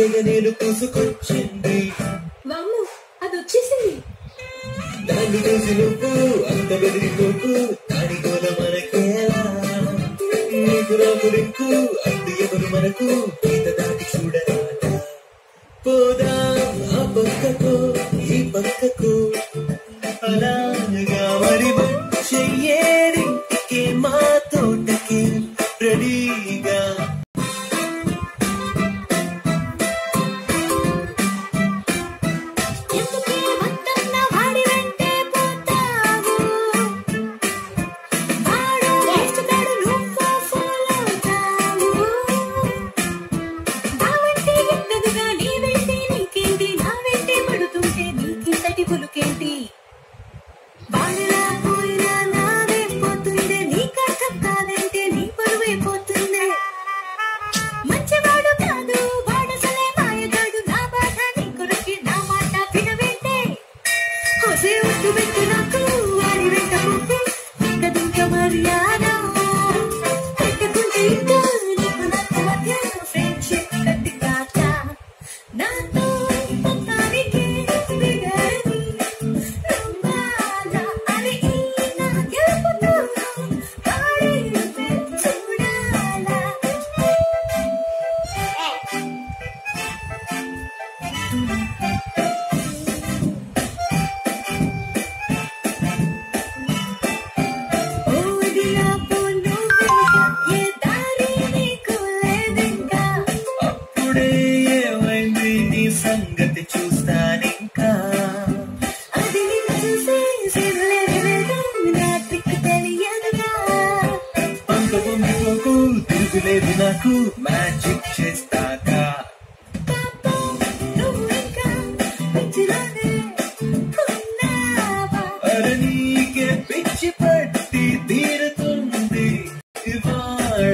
తెగ నేను కూసుకొచ్చింది వామ్ము అది వచ్చేసింది దాన్ని చూసి నువ్వు అంత బెదిరిపోకు దాని గోల మనకేలా నీకు రాము రింకు అందు ఎవరు మనకు ఈత దాటి చూడరాదా పోదాం ఆ పక్కకు ఈ పక్కకు అలాగా మరి చెయ్యేరింటికి మా తోటకి రెడీగా ఎందుకే వద్దన్న వాడి వెంటే పోతావు వాడు ఇష్టపడు నువ్వు ఫాలో అవుతావు నా వెంటే ఎక్కదుగా నీ వెంటే నీకేంటి నా వెంటే పడుతుంటే నీకింతటి పులుకేంటి వాడిలా పోయినా నాదే పోతుంది నీకర్థం కాదంటే నీ పరువైపోతుంది మంచివాడు కాదు వాడసలే మాయగాడు నా బాధ నీ కొరకి నా మాట వినవేంటే హోసే ఒట్టు పెట్టు నాకు వాడి వెంట పోకు కదుంక మర్యాద పెట్టకుంటే ఇంకా నీకు నాకు మధ్య ఫ్రెండ్షిప్ కట్టి కాక నాతో మొత్తానికి దిగని నమ్మాలా అని ఈ నా గెలుపుతో వాడి చూడాలా ఓదిలా పోను ఏ దారి నీకు లేదింకా అప్పుడే ఏమైంది నీ సంగతి చూస్తానింకా అది నిన్ను చూసి సిరులేదు నా ట్రిక్ తెలియదుగా పంట పొంగిపోకు తిరుగులేదు నాకు మ్యాజిక్ చేస్తాకా పాపం నువ్వు ఇంకా పిచ్చిలోనే ఉన్నావా అరే నీకే పిచ్చి పట్టి తీరుతుంది ఇవాళ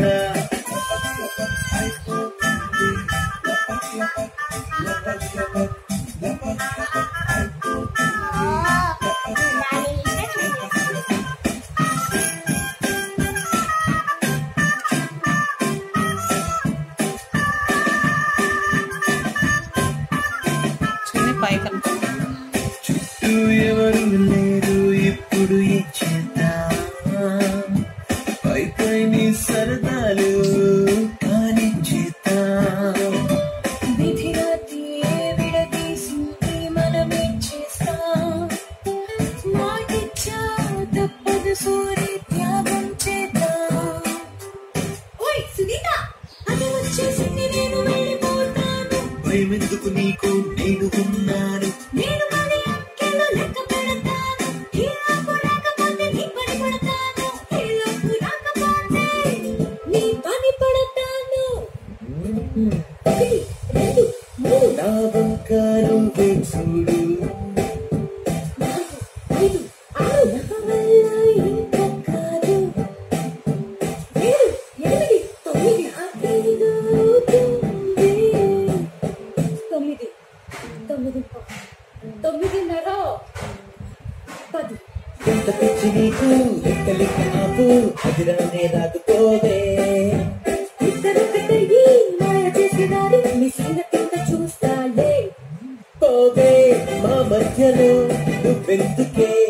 చిన్న పైకం చుట్టూ ఎవరు లేరు ఇప్పుడు ఏం చేద్దాం పై పై నీ సరదాలు కానిచ్చేద్దాం విధి రాత్రి విడదీసింది మనమేం చేస్తాం మాటిచ్చా తప్పదు సూరి త్యాగం చేద్దాం ఓయ్ సునీత అది వచ్చేసింది నేను వెళ్ళిపోతాను భయమెందుకు నీకు నేను ఉన్నాను నేను పది అంకెలు లెక్క పెడతాను ఈ లోపు రాకపోతే నీ పని పడతాను ఈ లోపు రాకపోతే నీ పని పడతాను ఒకటి రెండు మూడు నా వంక నువ్వే చూడు నాలుగు ఐదు ఆరు నా వల్ల ఇంకా కాదు ఏడు ఎనిమిది తొమ్మిది నాకేదో అవుతుంది తొమ్మిది తొమ్మిది తొమ్మిదిన్నర పది ఎంత పిచ్చి నీకు లెక్క లెక్క ఆపు అది రానే రాకపోవే ఇద్దరు ఒకటయ్యి మాయ చేసేదారి నీ సంగతింత చూస్తాలే పోవే మా మధ్యలో నువ్వెందుకే